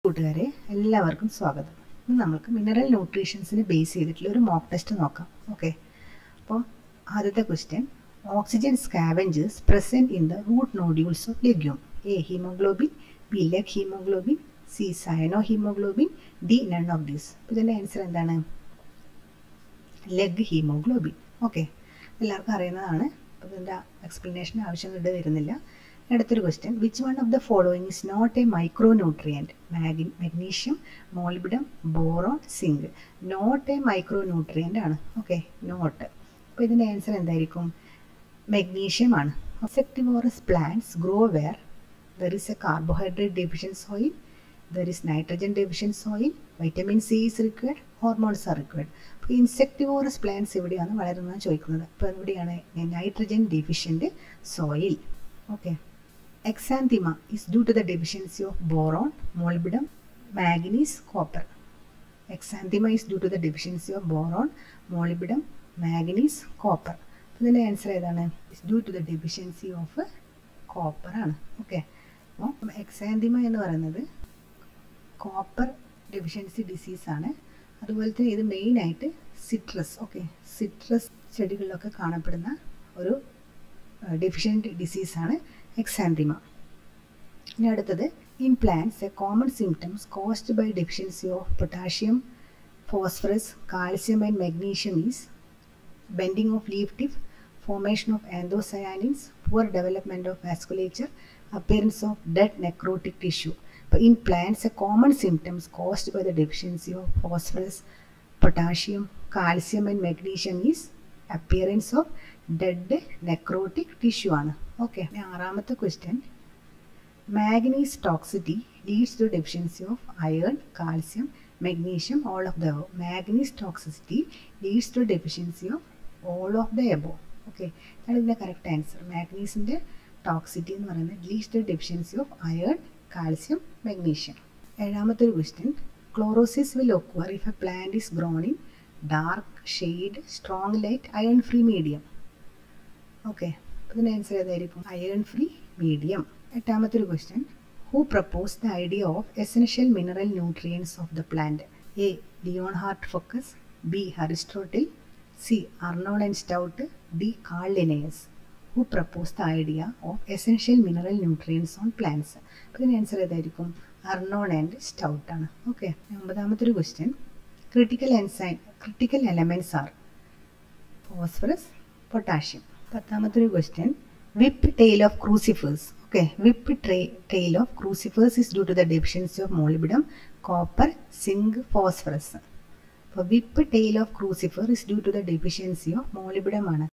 കൂട്ടുകാരെ എല്ലാവർക്കും സ്വാഗതം ഇന്ന് നമുക്ക് മിനറൽ ന്യൂട്രീഷൻസിന് ബേസ് ചെയ്തിട്ടുള്ള ഒരു മോക്ക് ടെസ്റ്റ് നോക്കാം ഓക്കെ അപ്പോൾ ആദ്യത്തെ question oxygen scavengers present in the root nodules of legume a haemoglobin b leg haemoglobin c cyano haemoglobin d none of these അപ്പോൾ ഇതിൻ്റെ ആൻസർ എന്താണ് ലെഗ് ഹീമോഗ്ലോബിൻ ഓക്കെ എല്ലാവർക്കും അറിയുന്നതാണ് അപ്പോൾ ഇതിൻ്റെ എക്സ്പ്ലനേഷൻ ആവശ്യം ഇവിടെ വരുന്നില്ല അടുത്തൊരു question which one of the following is not a micro nutrient മാഗി magnesium molybdenum boron zinc not a micro nutrient ആണ് ഓക്കെ നോട്ട് അപ്പോൾ ഇതിൻ്റെ ആൻസർ എന്തായിരിക്കും മെഗ്നീഷ്യം ആണ് insectivorous plants grow where there is a carbohydrate deficient soil there is nitrogen deficient soil vitamin C is required hormones are required അപ്പോൾ insectivorous plants എവിടെയാണ് വളരുന്നത് ചോദിക്കുന്നത് അപ്പോൾ എവിടെയാണ് nitrogen deficient soil okay exanthema is due to the deficiency of boron molybdenum manganese copper exanthema is due to the deficiency of boron molybdenum manganese copper ഇതിൻ്റെ answer ഏതാണ് is due to the deficiency of copper ആണ് okay അപ്പോൾ exanthema എന്ന് പറയുന്നത് copper deficiency ഡിസീസാണ് അതുപോലെ തന്നെ ഇത് മെയിനായിട്ട് സിട്രസ് ഓക്കെ സിട്രസ് ചെടികളിലൊക്കെ കാണപ്പെടുന്ന ഒരു ഡെഫിഷ്യൻറ്റ് ഡിസീസാണ് എക്സാന്തിമ ഇനി അടുത്തത് in plants a common symptoms caused by deficiency of potassium phosphorus calcium and magnesium is bending of leaf tip, formation of anthocyanins, poor development of vasculature, appearance of dead necrotic tissue. But in plants, a common symptoms caused by the deficiency of phosphorus, potassium, calcium and magnesium is appearance of dead necrotic tissue ആണ് okay ആറാമത്തെ question manganese toxicity leads to deficiency of iron calcium magnesium all of the manganese toxicity leads to deficiency of all of the above okay അതാണ് ഇതിൻ്റെ correct answer മാഗ്നീസിൻ്റെ toxicity എന്ന് പറയുന്നത് leads to deficiency of iron calcium magnesium ഏഴാമത്തെ ഒരു question chlorosis will occur if a plant is grown in dark shade strong light iron free medium okay ഇതിൻ്റെ answer ഏതായിരിക്കും iron free medium എട്ടാമത്തെ ഒരു question who proposed the idea of essential mineral nutrients of the plant? A. Leonhard Focus B. Aristotle C. Arnold and Stout D. Carl Linnaeus who proposed the idea of essential mineral nutrients on plants അപ്പോൾ ഇതിന് answer ഏതായിരിക്കും Arnon and Stout ആണ് okay ഒമ്പതാമത്തെ ഒരു question critical enzyme critical elements are phosphorus potassium പത്താമത്തെ ഒരു question whip tail of crucifers okay whip tray, tail of crucifers is due to the deficiency of molybdenum copper zinc phosphorus അപ്പോൾ whip tail of crucifer is due to the deficiency of molybdenum ആണ്